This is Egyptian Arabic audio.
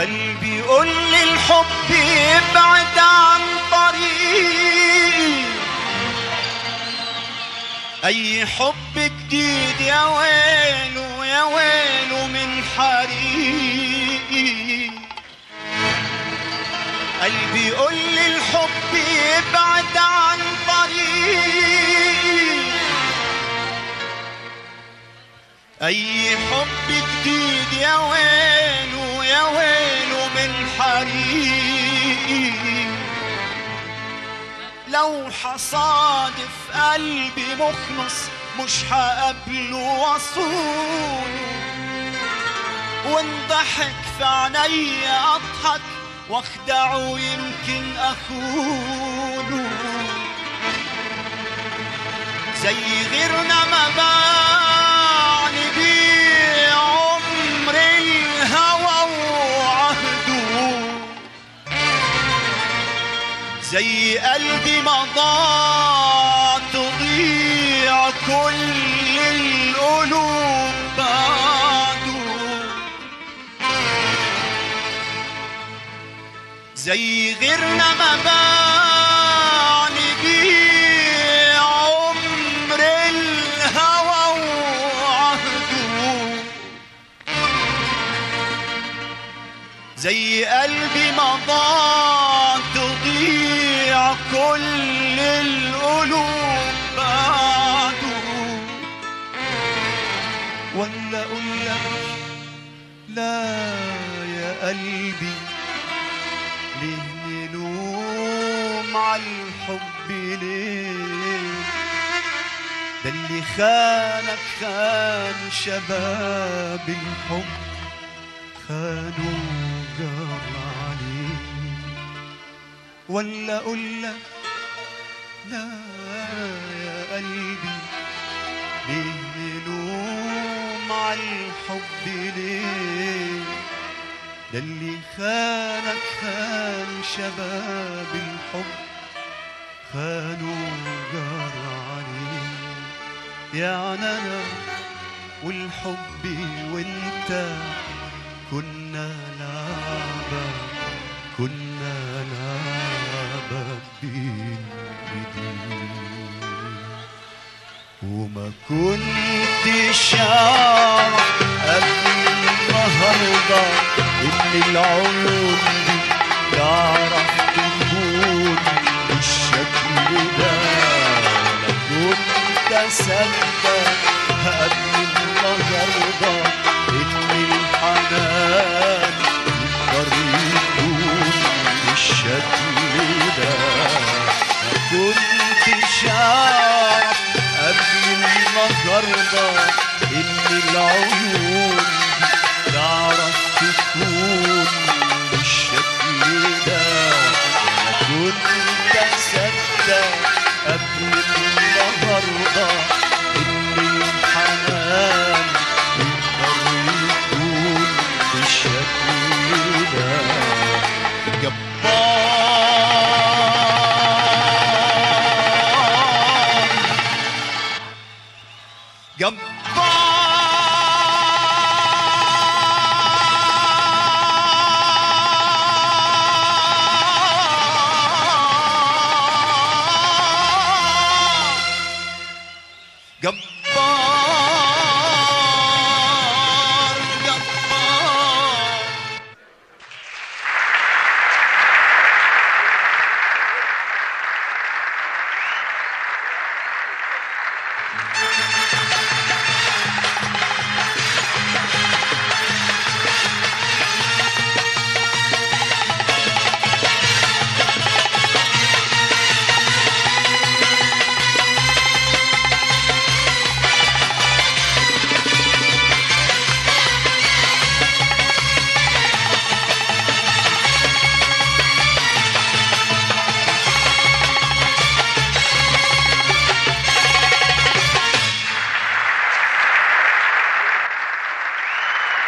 قلبي قول لي الحب يبعد عن طريقي اي حب جديد يا ويله يا ويله من حريقي قلبي قول لي الحب يبعد عن طريقي اي حب جديد يا ويله يا ويله من حريقي لو حصادف قلبي مخلص مش هقابله واصونه وان ضحك في عينيا اضحك واخدعه يمكن اخونه زي غيرنا ما باعني بيه عمر الهوى وعهده زي قلبي ما ضاع تضيع كل القلوب بعده زي غيرنا ما باعني بيه عمر الهوى وعهده زي قلبي ما ضاع تضيع كل القلوب بعده ولا اقول لك لا يا قلبي ليه نلوم على الحب ليه ده اللي خانك خان شباب الحب خانوا جار عليه ولا اقول لك لا يا قلبي ليه نلوم على الحب ليه ده اللي خانك خان شباب الحب خانوا جار عليه يعني انا والحب وانت كنا لعبة كنا لعبة بين ايديك وما كنتش اعرف قبل النهارده ان العيون دي تعرف تكون بالشكل ده انا كنت اصدق قبل النهارده ان الحنان يقدر يكون بالشكل ده ما كنتش اعرف قبل النهارده ان العيون دي تعرف تكون بالشكل ده انا كنت اصدق